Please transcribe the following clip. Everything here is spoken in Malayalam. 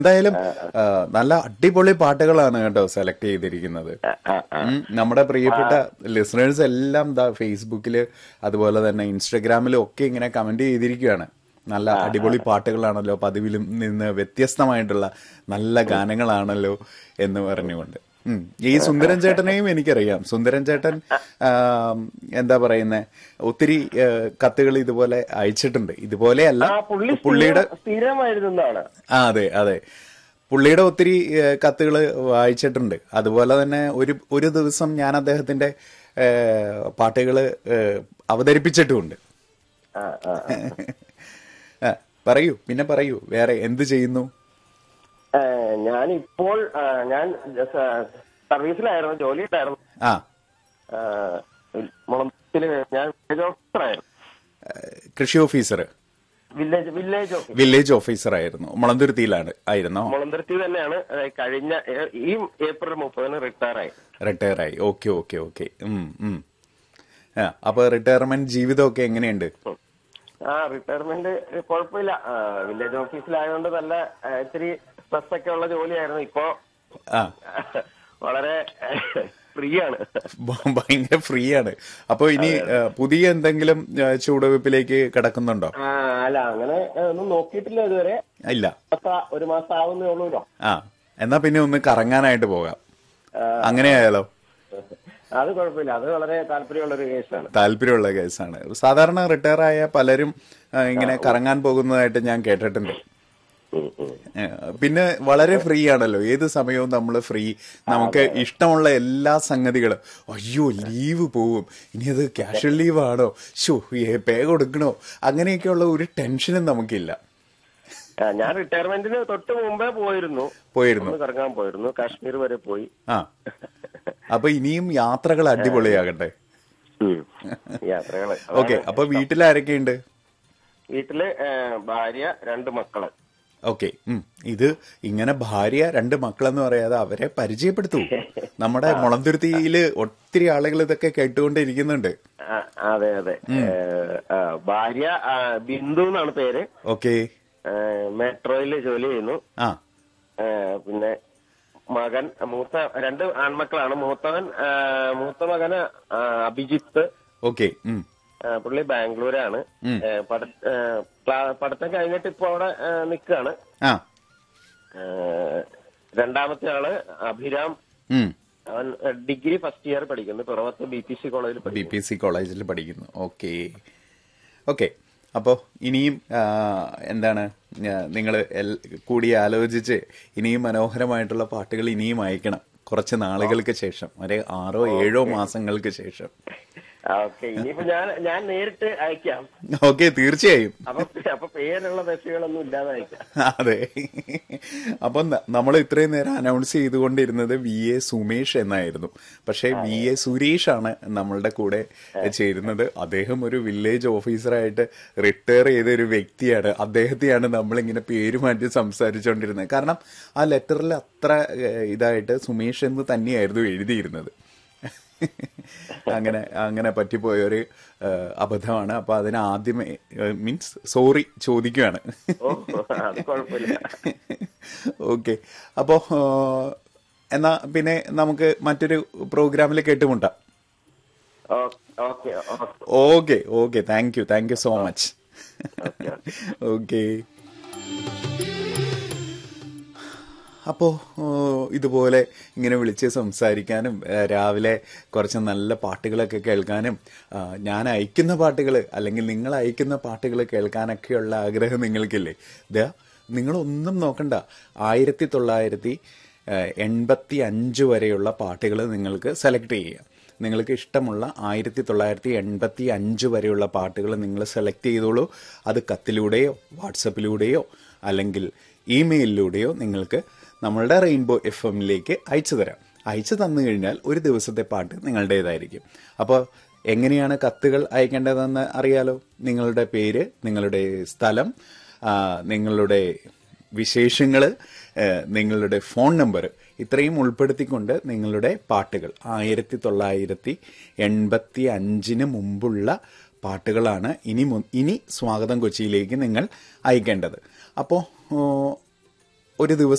എന്തായാലും ആ, നല്ല അടിപൊളി പാട്ടുകളാണ് കേട്ടോ സെലക്ട് ചെയ്തിരിക്കുന്നത് ഉം, നമ്മുടെ പ്രിയപ്പെട്ട ലിസണേഴ്സ് എല്ലാം ദാ ഫേസ്ബുക്കില് അതുപോലെ തന്നെ ഇൻസ്റ്റഗ്രാമിലും ഒക്കെ ഇങ്ങനെ കമന്റ് ചെയ്തിരിക്കുകയാണ് നല്ല അടിപൊളി പാട്ടുകളാണല്ലോ പതിവിലും നിന്ന് വ്യത്യസ്തമായിട്ടുള്ള നല്ല ഗാനങ്ങളാണല്ലോ എന്ന് പറഞ്ഞുകൊണ്ട് ഉം. ഈ സുന്ദരൻ ചേട്ടനെയും എനിക്കറിയാം സുന്ദരൻ ചേട്ടൻ ആ, എന്താ പറയുന്നേ ഒത്തിരി കത്തുകൾ ഇതുപോലെ അയച്ചിട്ടുണ്ട് ഇതുപോലെയല്ല ആ പുള്ളി പുള്ളിയുടെ സ്ഥിരം- സ്ഥിരമായിരുന്നതാണ് ആ അതെ അതെ പുള്ളിയുടെ ഒത്തിരി കത്തുകൾ വായിച്ചിട്ടുണ്ട് അതുപോലെ തന്നെ ഒരു ഒരു ദിവസം ഞാൻ അദ്ദേഹത്തിന്റെ പാട്ടുകൾ അവതരിപ്പിച്ചിട്ടുമുണ്ട് ആ ആ ആ. ആ, പറയൂ പിന്നെ പറയൂ വേറെ എന്ത് ചെയ്യുന്നു ഏ, ഞാനിപ്പോൾ ആ, ഞാൻ ജസ്- സർവീസിലായിരുന്നു ജോലി ഉണ്ടായിരുന്നു ആ മുളത്തില് ഞാൻ വില്ലേജ് ഓഫീസറായിരുന്നു ഏ, കൃഷി officer village village officer village officer ആയിരുന്നു മുളന്തുരുത്തിയിലാണ് ആയിരുന്നോ മുളന്തുരുത്തി തന്നെയാണ് ഏ, കഴിഞ്ഞ ഏ, ഈ ഏപ്രിൽ മുപ്പതിന് റിട്ടയർ ആയി റിട്ടയർ ആയി ഓക്കെ ഓക്കെ ഓക്കെ ഉം ഉം ആ അപ്പൊ റിട്ടയർമെന്റ് ജീവിതമൊക്കെ എങ്ങനെയുണ്ട് ഉം. ആ റിട്ടയർമെന്റ് കുഴപ്പമില്ല ആ, വില്ലേജ് ഓഫീസിലായതുകൊണ്ട് നല്ല ആ, ഇത്തിരി സ്ട്രെസ് ഒക്കെ ഉള്ള ജോലിയായിരുന്നു ഇപ്പോ ആ വളരെ ഫ്രീ ആണ് ഭ- ഭയങ്കര ഫ്രീ ആണ് അപ്പൊ ഇനി ആ, പുതിയ എന്തെങ്കിലും ആ, ചുവടുവെപ്പിലേക്ക് കിടക്കുന്നുണ്ടോ ആ, അല്ല അങ്ങനെ ഏ, ഒന്നും നോക്കിയിട്ടില്ല ഇതുവരെ ഇല്ല മാസ- ഒരു മാസം ആവുന്നേ ഉള്ളൂല്ലോ ആ എന്നാ പിന്നെ ഒന്ന് കറങ്ങാനായിട്ട് പോകാം അങ്ങനെയായാലോ അത് കുഴപ്പമില്ല അത് വളരെ താല്പര്യമുള്ള ഒരു കേസാണ് താല്പര്യമുള്ള കേസാണ് സാധാരണ റിട്ടയർ ആയ പലരും ആ, ഇങ്ങനെ കറങ്ങാൻ പോകുന്നതായിട്ട് ഞാൻ കേട്ടിട്ടുണ്ട് ഉം, ഉം. ഏ, പിന്നെ വളരെ ഫ്രീ ആണല്ലോ ഏത് സമയവും നമ്മൾ ഫ്രീ നമുക്ക് ഇഷ്ടമുള്ള എല്ലാ സംഗതികളും അയ്യോ ലീവ് പോവും ഇനി അത് ക്യാഷ്വൽ ലീവ് ആണോ ഷോ പേ കൊടുക്കണോ അങ്ങനെയൊക്കെയുള്ള ഒരു ടെൻഷനും നമുക്കില്ല ആ, ഞാൻ റിട്ടയർമെന്റിന് തൊട്ട് മുമ്പേ പോയിരുന്നു പോയിരുന്നു ഒന്ന് കറങ്ങാൻ പോയിരുന്നു കാശ്മീർ വരെ പോയി ആ അപ്പൊ ഇനിയും യാത്രകൾ അടിപൊളിയാകട്ടെ ഉം. യാത്രകള് ഓക്കെ അപ്പൊ വീട്ടിലാരൊക്കെയുണ്ട് വീട്ടില് ഏ, ഭാര്യ രണ്ട് മക്കള് ഓക്കെ ഇത് ഇങ്ങനെ ഭാര്യ രണ്ട് മക്കളെന്ന് പറയാതെ അവരെ പരിചയപ്പെടുത്തൂ നമ്മുടെ മുളന്തുരുത്തിയില് ഒത്തിരി ആളുകൾ ഇതൊക്കെ കേട്ടുകൊണ്ടിരിക്കുന്നുണ്ട് ആ, അതെ അതെ ഏ, ആ, ഭാര്യ ആ, ബിന്ദു എന്നാണ് പേര് ഓക്കെ ഏ, മെട്രോയിൽ ജോലി ചെയ്യുന്നു ആ ഏ, പിന്നെ മകൻ മൂത്ത രണ്ട് ആൺമക്കളാണ് മൂത്തവൻ ആ, മൂത്ത മകന് ആ, അഭിജിത്ത് ഓക്കെ ഉം ആ, പുള്ളി ബാംഗ്ലൂരാണ് ഏ, പഠ- ഏ, ക്ലാ- പഠിത്തം കഴിഞ്ഞിട്ട് ഇപ്പൊ അവിടെ നിൽക്കുകയാണ് ആ രണ്ടാമത്തെ ആള് അഭിരാം ഉം അവൻ ഏ, ഡിഗ്രി ഫസ്റ്റ് ഇയർ പഠിക്കുന്നു പിറവത്ത് ബി പി സി കോളേജിൽ ബി പഠിക്കുന്നു പി സി കോളേജിൽ പഠിക്കുന്നു ഓക്കെ ഓക്കെ അപ്പോൾ ഇനിയും ആ, എന്താണ് നിങ്ങൾ കൂടി ആലോചിച്ച് ഇനിയും മനോഹരമായിട്ടുള്ള പാട്ടുകൾ ഇനിയും അയക്കണം കുറച്ച് നാളുകൾക്ക് ശേഷം ഒരു ആറോ ഏഴോ മാസങ്ങൾക്ക് ശേഷം ഓക്കെ ഇനിയിപ്പോ ഞാൻ ഞാൻ നേരിട്ട് അയക്കാം ഓക്കെ തീർച്ചയായും അപ്പൊ അപ്പൊ പേരുള്ള മെസ്സേജുകളൊന്നും ഇല്ലാതെ അയക്കാം അതെ അപ്പം നമ്മൾ ഇത്രയും നേരം അനൗൺസ് ചെയ്തുകൊണ്ടിരുന്നത് വി എ സുമേഷ് എന്നായിരുന്നു പക്ഷേ വി എ സുരേഷ് ആണ് നമ്മളുടെ കൂടെ ചേരുന്നത് അദ്ദേഹം ഒരു വില്ലേജ് ഓഫീസറായിട്ട് റിട്ടയർ ചെയ്ത ഒരു വ്യക്തിയാണ് അദ്ദേഹത്തെയാണ് നമ്മളിങ്ങനെ പേര് മാറ്റി സംസാരിച്ചുകൊണ്ടിരുന്നത് കാരണം ആ ലെറ്ററിൽ അത്ര ഏഹ്, ഇതായിട്ട് സുമേഷ് എന്ന് തന്നെയായിരുന്നു എഴുതിയിരുന്നത് അങ്ങനെ അങ്ങനെ പറ്റിപ്പോയൊരു ഏഹ്, അബദ്ധമാണ് അപ്പൊ അതിന് ആദ്യമേ മീൻസ് സോറി ചോദിക്കുകയാണ് ഓ അത് കുഴപ്പമില്ല ഓക്കെ അപ്പോ ഏഹ്, എന്നാ പിന്നെ നമുക്ക് മറ്റൊരു പ്രോഗ്രാമിൽ കേട്ടുമുട്ടാം okay okay okay okay thank you thank you so much okay അപ്പോൾ ഇതുപോലെ ഇങ്ങനെ വിളിച്ച് സംസാരിക്കാനും ഏ, രാവിലെ കുറച്ച് നല്ല പാട്ടുകളൊക്കെ കേൾക്കാനും ആ, ഞാൻ അയക്കുന്ന പാട്ടുകൾ അല്ലെങ്കിൽ നിങ്ങൾ അയക്കുന്ന പാട്ടുകൾ കേൾക്കാനൊക്കെയുള്ള ആഗ്രഹം നിങ്ങൾക്കില്ലേ ഇതാ നിങ്ങളൊന്നും നോക്കണ്ട ആയിരത്തി തൊള്ളായിരത്തി എൺപത്തി അഞ്ച് വരെയുള്ള പാട്ടുകൾ നിങ്ങൾക്ക് സെലക്ട് ചെയ്യാം നിങ്ങൾക്ക് ഇഷ്ടമുള്ള ആയിരത്തി തൊള്ളായിരത്തി എൺപത്തി അഞ്ച് വരെയുള്ള പാട്ടുകൾ നിങ്ങൾ സെലക്ട് ചെയ്തോളൂ അത് കത്തിലൂടെയോ വാട്സപ്പിലൂടെയോ അല്ലെങ്കിൽ ഇമെയിലിലൂടെയോ നിങ്ങൾക്ക് നമ്മളുടെ റെയിൻബോ എഫ് എമ്മിലേക്ക് അയച്ചു തരാം അയച്ചു തന്നു കഴിഞ്ഞാൽ ഒരു ദിവസത്തെ പാട്ട് നിങ്ങളുടേതായിരിക്കും അപ്പോൾ എങ്ങനെയാണ് കത്തുകൾ അയക്കേണ്ടതെന്ന് അറിയാലോ നിങ്ങളുടെ പേര് നിങ്ങളുടെ സ്ഥലം ആ, നിങ്ങളുടെ വിശേഷങ്ങൾ നിങ്ങളുടെ ഫോൺ നമ്പർ ഇത്രയും ഉൾപ്പെടുത്തിക്കൊണ്ട് നിങ്ങളുടെ പാട്ടുകൾ ആയിരത്തി തൊള്ളായിരത്തി എൺപത്തി അഞ്ചിന് മുമ്പുള്ള പാട്ടുകളാണ് ഇനി മു- ഇനി സ്വാഗതം കൊച്ചിയിലേക്ക് നിങ്ങൾ അയക്കേണ്ടത് അപ്പോൾ ഒരു ദിവസം